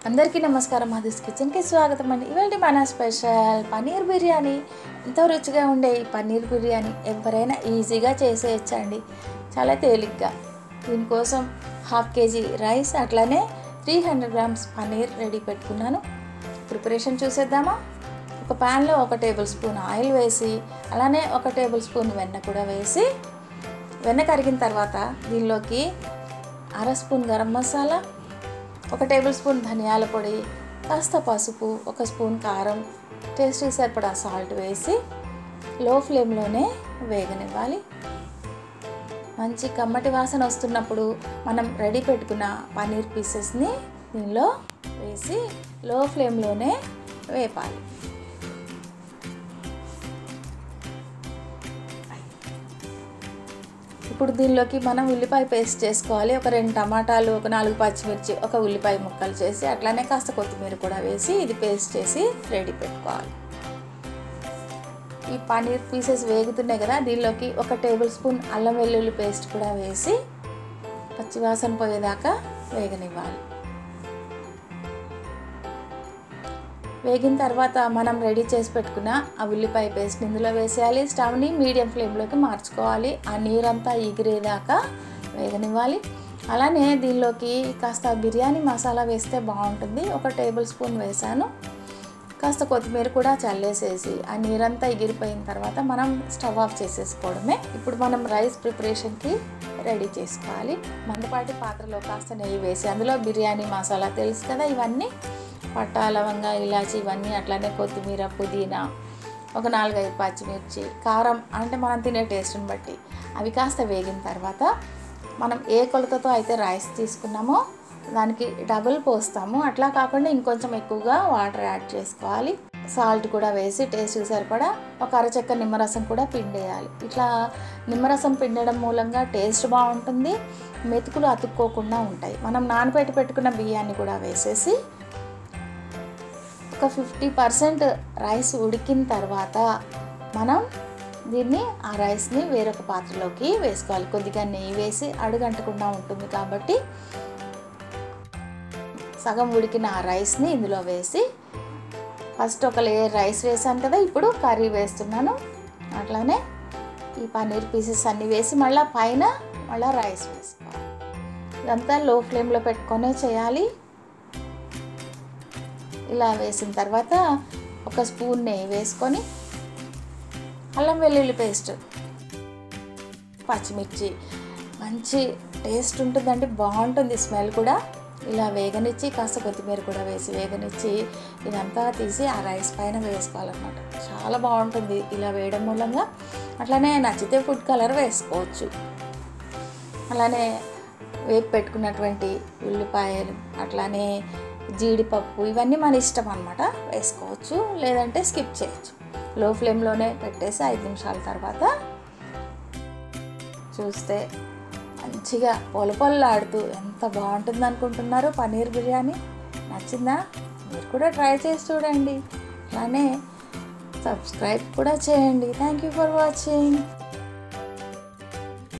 అందరికీ నమస్కారం మధుస్ కిచెన్కి స్వాగతం అండి ఇవాళ మన స్పెషల్ పన్నీర్ బిర్యానీ ఎంతో రుచిగా ఉండే ఈ పన్నీర్ బిర్యానీ ఎవరైనా ఈజీగా చేసేయచ్చండి చాలా తేలిగ్గా దీనికోసం హాఫ్ కేజీ రైస్ అట్లానే three hundred grams paneer ready పెట్టుకున్నాను ప్రిపరేషన్ చూసేద్దామా ఒక ప్యాన్లో ఒక టేబుల్ స్పూన్ ఆయిల్ వేసి అలానే ఒక టేబుల్ స్పూన్ వెన్న కూడా వేసి వెన్న కరిగిన తర్వాత దీనిలోకి అర స్పూన్ గరం మసాలా ఒక టేబుల్ స్పూన్ ధనియాల పొడి కాస్త పసుపు ఒక స్పూన్ కారం టేస్ట్కి సరిపడా సాల్ట్ వేసి లో ఫ్లేమ్లోనే వేగనివ్వాలి మంచి కమ్మటి వాసన వస్తున్నప్పుడు మనం రెడీ పెట్టుకున్న పన్నీర్ పీసెస్ని దీనిలో వేసి లో ఫ్లేమ్లోనే వేపాలి ఇప్పుడు దీనిలోకి మనం ఉల్లిపాయ పేస్ట్ చేసుకోవాలి ఒక రెండు టమాటాలు ఒక నాలుగు పచ్చిమిర్చి ఒక ఉల్లిపాయ ముక్కలు చేసి అట్లానే కాస్త కొత్తిమీర కూడా వేసి ఇది పేస్ట్ చేసి రెడీ పెట్టుకోవాలి ఈ పన్నీర్ పీసెస్ వేగుతున్నాయి కదా దీనిలోకి ఒక టేబుల్ స్పూన్ అల్లం వెల్లుల్లి పేస్ట్ కూడా వేసి పచ్చివాసన పోయేదాకా వేగనివ్వాలి వేగిన తర్వాత మనం రెడీ చేసి పెట్టుకున్న ఆ ఉల్లిపాయ పేస్ట్ ఇందులో వేసేయాలి స్టవ్ని మీడియం ఫ్లేమ్లోకి మార్చుకోవాలి ఆ నీరంతా ఎగిరేదాకా వేగనివ్వాలి అలానే దీనిలోకి కాస్త బిర్యానీ మసాలా వేస్తే బాగుంటుంది ఒక టేబుల్ స్పూన్ వేసాను కాస్త కొత్తిమీర కూడా చల్లేసేసి ఆ నీరంతా ఎగిరిపోయిన తర్వాత మనం స్టవ్ ఆఫ్ చేసేసుకోవడమే ఇప్పుడు మనం రైస్ ప్రిపరేషన్కి రెడీ చేసుకోవాలి మందపాటి పాత్రలో కాస్త నెయ్యి వేసి అందులో బిర్యానీ మసాలా తెలుసు కదా ఇవన్నీ పట్టా లవంగా ఇలాచి ఇవన్నీ అట్లానే కొత్తిమీర పుదీనా ఒక నాలుగైదు పచ్చిమిర్చి కారం అంటే మనం తినే టేస్ట్ని బట్టి అవి కాస్త వేగిన తర్వాత మనం ఏ కొలతతో అయితే రైస్ తీసుకున్నామో దానికి డబుల్ పోస్తాము అట్లా కాకుండా ఇంకొంచెం ఎక్కువగా వాటర్ యాడ్ చేసుకోవాలి సాల్ట్ కూడా వేసి టేస్ట్కి సరిపడా ఒక అరచెక్క నిమ్మరసం కూడా పిండేయాలి ఇట్లా నిమ్మరసం పిండడం మూలంగా టేస్ట్ బాగుంటుంది మెతుకులు అతుక్కోకుండా ఉంటాయి మనం నానబెట్టి పెట్టుకున్న బియ్యాన్ని కూడా వేసేసి ఒక ఫిఫ్టీ పర్సెంట్ రైస్ ఉడికిన తర్వాత మనం దీన్ని ఆ రైస్ని వేరొక పాత్రలోకి వేసుకోవాలి కొద్దిగా నెయ్యి వేసి అడుగంటకుండా ఉంటుంది కాబట్టి సగం ఉడికిన ఆ రైస్ని ఇందులో వేసి ఫస్ట్ ఒక లేయర్ రైస్ వేసాను కదా ఇప్పుడు కర్రీ వేస్తున్నాను అట్లానే ఈ పన్నీర్ పీసెస్ అన్నీ వేసి మళ్ళీ పైన మళ్ళీ రైస్ వేసుకోవాలి ఇదంతా లో ఫ్లేమ్లో పెట్టుకొనే చేయాలి ఇలా వేసిన తర్వాత ఒక స్పూన్ నెయ్యి వేసుకొని అల్లం వెల్లుల్లి పేస్ట్ పచ్చిమిర్చి మంచి టేస్ట్ ఉంటుందండి బాగుంటుంది స్మెల్ కూడా ఇలా వేగనిచ్చి కాస్త కొత్తిమీర కూడా వేసి వేగనిచ్చి ఇదంతా తీసి ఆ రైస్ పైన వేసుకోవాలన్నమాట చాలా బాగుంటుంది ఇలా వేయడం మూలంగా అట్లానే నచ్చితే ఫుడ్ కలర్ వేసుకోవచ్చు అలానే వేపు పెట్టుకున్నటువంటి ఉల్లిపాయలు అట్లానే జీడిపప్పు ఇవన్నీ మన ఇష్టం అనమాట వేసుకోవచ్చు లేదంటే స్కిప్ చేయొచ్చు లో ఫ్లేమ్లోనే పెట్టేసి ఐదు నిమిషాల తర్వాత చూస్తే మంచిగా పొల పొల్లాడుతూ ఎంత బాగుంటుంది అనుకుంటున్నారు పన్నీర్ బిర్యానీ నచ్చిందా మీరు కూడా ట్రై చేసి చూడండి అలానే సబ్స్క్రైబ్ కూడా చేయండి థ్యాంక్ యూ ఫర్ వాచింగ్